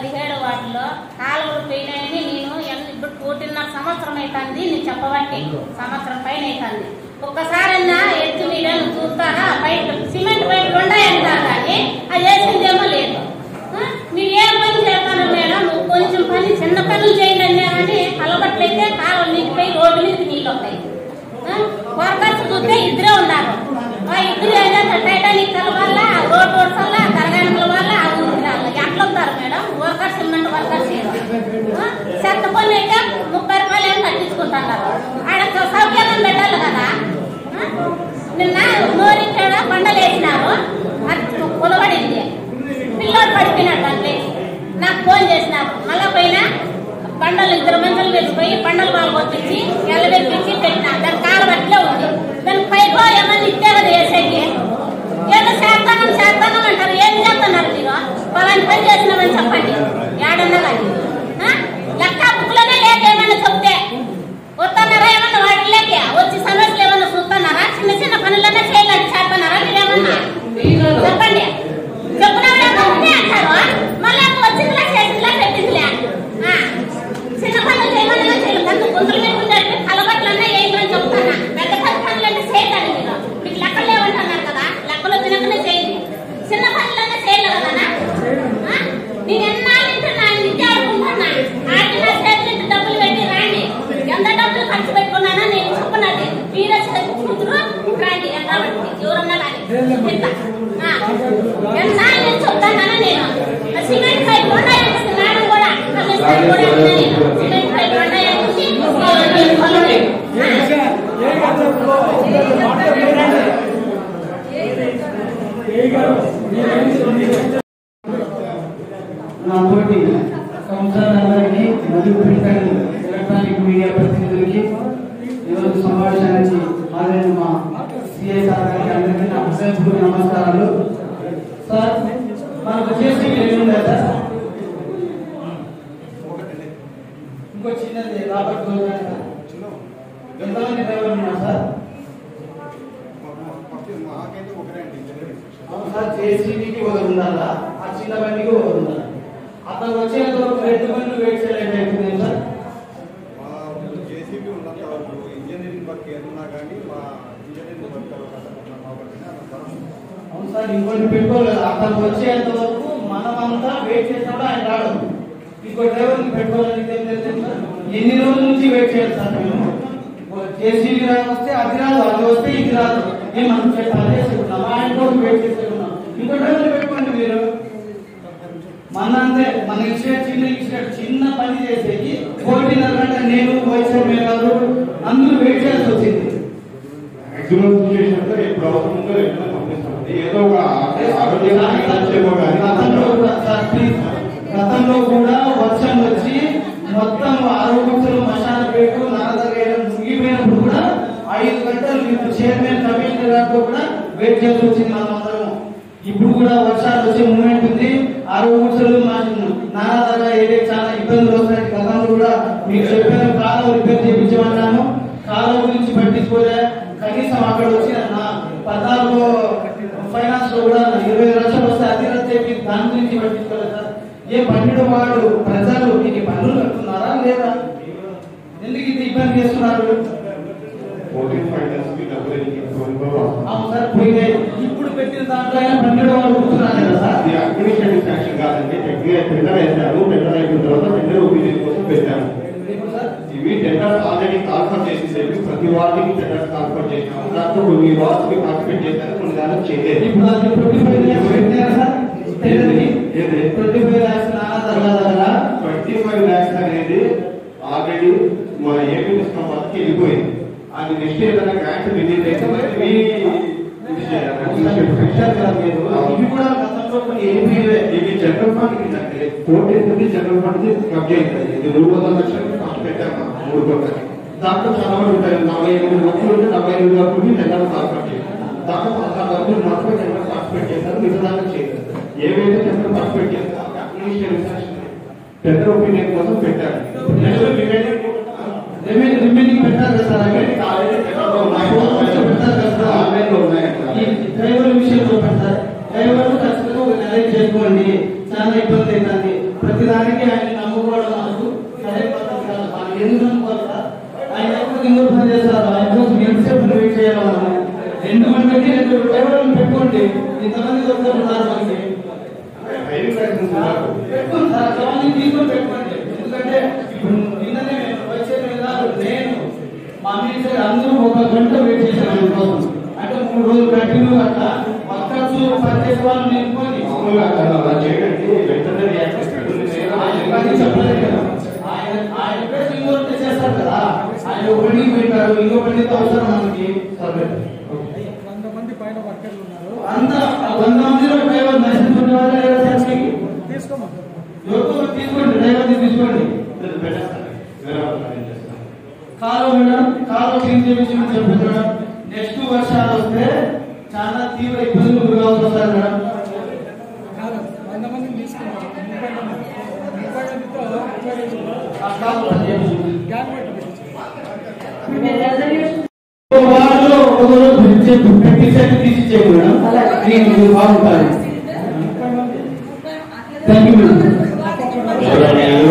పదిహేడు వాటిలో కాలువలు పోయినాయని నేను ఎన్- ఇప్పుడు ఒకటిన్నర సంవత్సరం అవుతుంది నేను చెప్పబట్టి సంవత్సరం పైన అవుతుంది ఒక్కసారన్నా ఎత్తు మీరు చూస్తారా బయట సిమెంట్ బయట ఉన్నాయంటారు కానీ అది వేసిందేమో లేదు ఆ? మీరు ఏ పని చేస్తాను మేడం నువ్వు కొంచెం పని చిన్న పనులు చేయండి అన్నారని కలబట్లయితే కాలువలు నీటిపై రోడ్డు మీద నీళ్ళు వస్తాయి వర్కర్స్ చూస్తే ఇద్దరే ఉన్నారు ఆ ఇద్దరు ఏదైతే టైటానిక్ వల్ల రోడ్ రోడ్స్ వల్ల తరగనుల వల్ల అది ఉంది రాళ్ళు. ఎట్లా వస్తారు మేడం వర్కర్స్ ఇమ్మంటే వర్కర్స్ ఆ? చెత్త పని అయితే ముప్పై రూపాయలు ఏం కట్టించుకుంటున్నారు ఆడ సౌకర్యం పెట్టాలి కదా ఆ? నిన్న నోరిచ్చాడ బండలు వేసినారు అది కొలబడింది పిల్లోడు పడిపోయినాడు దాంట్లో నాకు ఫోన్ చేసినారు మళ్ళా పైన బండలు ఇద్దరు మనుషులు వెళ్ళిపోయి బండలు వాళ్ళు కొట్టించి ఎల్లబెట్టించి పెట్టిన దాని కాలం అట్లే ఉంది దాని పైకో ఏమన్నా ఇస్తే కదా వేసేకి ఏదో చేస్తానం చేస్తానం అంటారు ఏం చేస్తున్నారు మీరు పలాని పని చేసినామని చెప్పండి ఏడన్నా కానీ ఆ? లెక్క బుక్లోనే లేక ఏమన్నా చెప్తే వస్తున్నారా ఏమన్నా వాటిలోకి వచ్చి సమస్యలు ఏమన్నా చూస్తున్నారా చిన్న చిన్న పనులన్నా చేయాలని చేస్తున్నారా మీరేమన్నా చెప్పండి చెప్పినప్పుడు అంటారు మళ్ళీ వచ్చిందిలా చేసిందిలా పెట్టిందిలే ఆ. చిన్న పనులు చేయమన్నా చేయాలి కందు గుంతలు పెట్టుకుంటే కలబట్లన్నా ఏంటని చెప్తానా పెద్ద పెద్ద పనులన్నీ చేయాలి మీరు మీకు లెక్కలు లేవంటున్నారు కదా లెక్కలు వచ్చినాకనే చేయండి చిన్న పనులన్నా చేయాలి కదా ఆ? నేను ఎన్నాళ్ళు నుంచి నా నిత్య ఆడుకుంటున్నా ఆడిన చేతులు డబ్బులు పెట్టి రాండి ఎంత డబ్బులు ఖర్చు పెట్టుకున్నానో నేను చెప్పున్నది మీరే కూతురు రాండి ఎంత ఎవరన్నా కానీ ఇంత. ఆ. ఎన్నాళ్ళు నుంచి చెప్తానా నేను ఆ సిమెంట్ పైపు ఉన్నాయంటే మేడం కూడా కమిషనర్ కూడా అన్నా నేను. సిమెంట్ పైపు ఉన్నాయంటే నేను కొలవలేదు. ఆ. నాతోటి సంవత్సరాలందరికీ మరియు ప్రింట్ అండ్ ఎలక్ట్రానిక్ మీడియా ప్రతినిధులకి ఈరోజు సమావేశానికి హాజరైన మా సిఐ సార్ గారికి అందరికీ నా హృదయపూర్వక నమస్కారాలు సార్ మనకు చేసి ఏముందా సార్ ఇంకో చిన్నది రాబర్ట్ గోల్డ్ సార్ ఎంతమంది డ్రైవర్లు ఉన్నారు సార్ అవును సార్ జేసీబీకి ఒకరు ఉండాలా ఆ చిన్న బండికి ఒకరు ఉండాలి అతను వచ్చేంత వరకు రెండు బండ్లు వెయిట్ చేయలేక అయిపోయింది సార్ జేసీబీ ఉన్నంత వరకు ఇంజనీరింగ్ వర్క్ ఏదన్నా కానీ మా ఇంజనీరింగ్ వర్క్ అవును సార్ ఇంకోటి పెట్టుకోలేదు అతను వచ్చేంత వరకు మనమంతా వెయిట్ చేసినప్పుడు ఆయన రాడు ఇంకో డ్రైవర్కి పెట్టుకోవాలని ఏం లేదు సార్ ఎన్ని రోజుల నుంచి వెయిట్ చేయాలి సార్ మేము జేసీబీ రాని వస్తే అది రాదు అది వస్తే ఇది రాదు మేము మనం చెప్పాలి చెప్తున్నాం ఆయన కోసం వెయిట్ చేస్తున్నాం ఇంకో డ్రైవర్ పెట్టుకోండి మీరు మన అంతే మన ఇచ్చిన చిన్న ఇచ్చిన చిన్న పని చేసేది కోటిన్నర గంట నేను వైఎస్ఆర్ గారు అందరూ వెయిట్ చేయాల్సి వచ్చింది మాక్సిమం సిచ్యువేషన్ లో ఎప్పుడు అవసరం ఉందో ఎట్లా పంపిస్తామండి ఏదో ఒక ఆరోగ్యం గతంలో కూడా సార్ ప్లీజ్ గతంలో కూడా వర్షం వచ్చి మొత్తం ఆరోగ్యం మశాన పేటు నారదగేయడం ముగిపోయినప్పుడు కూడా ఐదు గంటలు ఇప్పుడు చైర్మన్ కమిషనర్ గారితో కూడా వెయిట్ చేయాల్సి వచ్చింది మనం అందరం ఇప్పుడు కూడా వర్షాలు వచ్చే మూమెంట్ ఉంది ఆరోగ్యం నారదగా ఏదే చాలా ఇబ్బందులు వస్తాయి గతంలో కూడా మీకు చెప్పిన కాలం రిపేర్ చేయించమన్నాను కాలం గురించి పట్టించుకోలే కనీసం అక్కడ వచ్చిన నా పద్నాలుగు ఫైనాన్స్ లో కూడా ఇరవై లక్షలు వస్తే అది రద్దు చెప్పి దాని గురించి పట్టించుకోలేదు సార్ ఏ పన్నెండు వాడు ప్రజలు మీకు పన్నులు కడుతున్నారా లేదా ఎందుకు ఇది ఇబ్బంది చేస్తున్నారు ఫోర్టీన్ ఫైనాన్స్ కి డబ్బులు అవును సార్ పోయినాయి ఇప్పుడు పెట్టిన దాంట్లో అయినా పన్నెండు వాడు కూర్చున్నారు కదా సార్ అది అడ్మినిస్ట్రేటివ్ శాంక్షన్ కాదండి టెక్నికల్ టెండర్ వేశారు టెండర్ అయిపోయిన తర్వాత టెండర్ ఒపీనియన్ కోసం పెట్టాము ఇప్పుడు సార్ ఇవి టెండర్ ఆల్రెడీ కాల్ఫర్ చేసేసేవి ప్రతి వార్డుకి టెండర్ కాల్ఫర్ చేసినాము దాంట్లో కొన్ని వార్డ్స్కి పార్టిసిపేట్ చేశారు కొన్ని దానికి చేయలేదు ఇప్పుడు అది ట్వంటీ ఫైవ్ ల్యాక్స్ పెట్టారా సార్ ఏది? ఏది? ట్వంటీ ఫైవ్ ల్యాక్స్ నాన్న తరగదా ట్వంటీ ఫైవ్ ల్యాక్స్ అనేది ఆల్రెడీ మా ఏపీ డిస్కౌంట్ వాళ్ళకి వెళ్ళిపోయింది అది నెక్స్ట్ ఏదైనా గ్రాంట్ రిలీజ్ అయితే మరి ఇవి ఇది చేయాలి. ఇవి కూడా గతంలో కొన్ని ఎనిమిది ఇది జనరల్ ఫండ్ కింద కోటి ఎనిమిది జనరల్ ఫండ్ కబ్జా అయింది ఇది మూడు వందల లక్షలు ఫస్ట్ పెట్టాము మూడు కోట్లకి దాంట్లో చాలా మంది ఉంటాయి నలభై ఎనిమిది లక్షలు ఉంటే నలభై ఎనిమిది వరకు టెండర్ పార్టిసిపేట్ చేయాలి దాంట్లో పదహారు వరకు మాత్రమే టెండర్ పార్టిసిపేట్ చేస్తారు మిగతా దాంట్లో చేయలేదు ఏవైతే టెండర్ పార్టిసిపేట్ చేస్తారో అడ్మినిస్ట్రేటివ్ టెండర్ ఒపీనియన్ కోసం పెట్టారు నెక్స్ట్ రిమైనింగ్ రిమైనింగ్ రిమైనింగ్ పెట్టారు కదా సార్ అక్కడ ఆల్రెడీ టెండర్లో ఉన్నాయి పెట్టారు కదా సార్ ఆన్లైన్లో ఉన్నాయి ఈ డ్రైవర్ విషయంలో పెట్టారు డ్రైవర్ ఖచ్చితంగా ఒక నెల చేసుకోండి చాలా ఇబ్బంది అవుతుంది ప్రతి దాంట్లో కావచ్చు పనిచేసే వాళ్ళు నిలుపుకొని మామూలుగా అలా అలా చేయడానికి వెంటనే రియాక్ట్ చేస్తాడు నేను ఆయన అది చెప్పలేదు కదా. ఆయన ఆయన ప్లేస్ ఇంకోటి చేస్తారు కదా ఆయన ఒక బిల్డింగ్ పెట్టారు ఇంకో బిల్డింగ్ అవసరం మనకి సపరేట్ వంద మంది పైన వర్కర్లు ఉన్నారు అంత వంద మందిలో డ్రైవర్ లైసెన్స్ ఉన్న వాళ్ళే కదా సార్ మీకు తీసుకోమంటారు ఎవరికో తీసుకోండి డ్రైవర్ తీసుకోండి పెట్టేస్తాను వేరే వాళ్ళు ఏం చేస్తాను కాలువ మేడం కాలువ క్లీన్ చేయించి చెప్పండి మేడం నెక్స్ట్ వర్షాలు వస్తే చాలా తీవ్ర ఇబ్బందులు గురవుతుంది వస్తారు మేడం కాదు వంద మందిని తీసుకున్నారు ముప్పై మంది ముప్పై మందితో ముప్పై రోజుల్లో ఆ కాలువ పని చేయించు. గ్యాన్ పెట్టి పెట్టించారు వాళ్ళు ఒక రోజు చెప్పు పెట్టి సెట్ తీసి ఇచ్చేయండి మేడం క్లీన్ బాగుంటుంది ముప్పై మంది థ్యాంక్ యూ మేడం గౌరవనీయులు